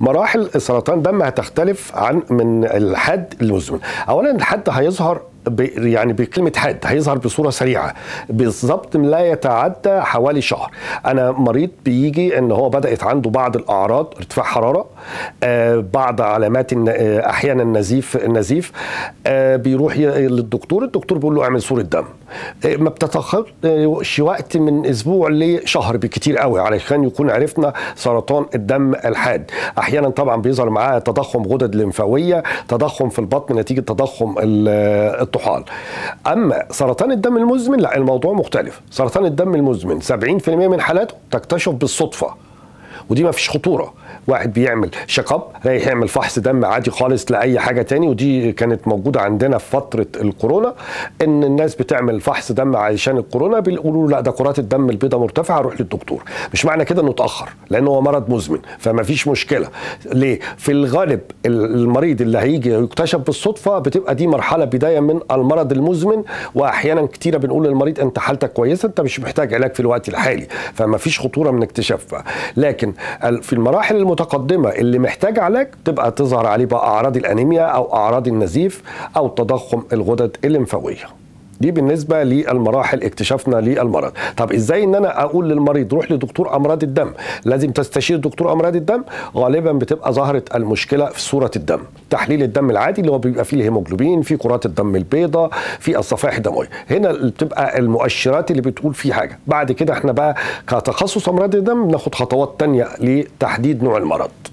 مراحل سرطان الدم هتختلف عن من الحاد للمزمن اولا الحاد هيظهر ب يعني بكلمه حاد هيظهر بصوره سريعه بالظبط لا يتعدى حوالي شهر انا مريض بيجي ان هو بدات عنده بعض الاعراض ارتفاع حراره آه بعض علامات آه احيانا نزيف النزيف آه بيروح للدكتور الدكتور بيقول له اعمل صوره دم آه ما بتتاخرش وقت من اسبوع لشهر بكتير قوي علشان يكون عرفنا سرطان الدم الحاد احيانا طبعا بيظهر معاه تضخم غدد لمفاويه تضخم في البطن نتيجه تضخم الطحال اما سرطان الدم المزمن لا الموضوع مختلف سرطان الدم المزمن 70% من حالاته تكتشف بالصدفه ودي ما فيش خطوره واحد بيعمل شيك اب رايح يعمل فحص دم عادي خالص لاي حاجه تاني ودي كانت موجوده عندنا في فتره الكورونا ان الناس بتعمل فحص دم علشان الكورونا بيقولوا لا ده كرات الدم البيضاء مرتفعه روح للدكتور مش معنى كده انه اتاخر لان هو مرض مزمن فما فيش مشكله ليه في الغالب المريض اللي هيجي يكتشف بالصدفه بتبقى دي مرحله بدايه من المرض المزمن واحيانا كتيره بنقول للمريض انت حالتك كويسه انت مش محتاج علاج في الوقت الحالي فما فيش خطوره من اكتشافها لكن في المراحل المتقدمه اللي محتاج علاج تبقى تظهر عليه بقى اعراض الانيميا او اعراض النزيف او تضخم الغدد الليمفاويه دي بالنسبه للمراحل اكتشافنا للمرض طب ازاي ان انا اقول للمريض روح لدكتور امراض الدم لازم تستشير دكتور امراض الدم غالبا بتبقى ظهرت المشكله في صوره الدم تحليل الدم العادي اللي هو بيبقى فيه الهيموجلوبين في كرات الدم البيضاء في الصفائح الدمويه هنا بتبقى المؤشرات اللي بتقول في حاجه بعد كده احنا بقى كتخصص امراض الدم بناخد خطوات تانية لتحديد نوع المرض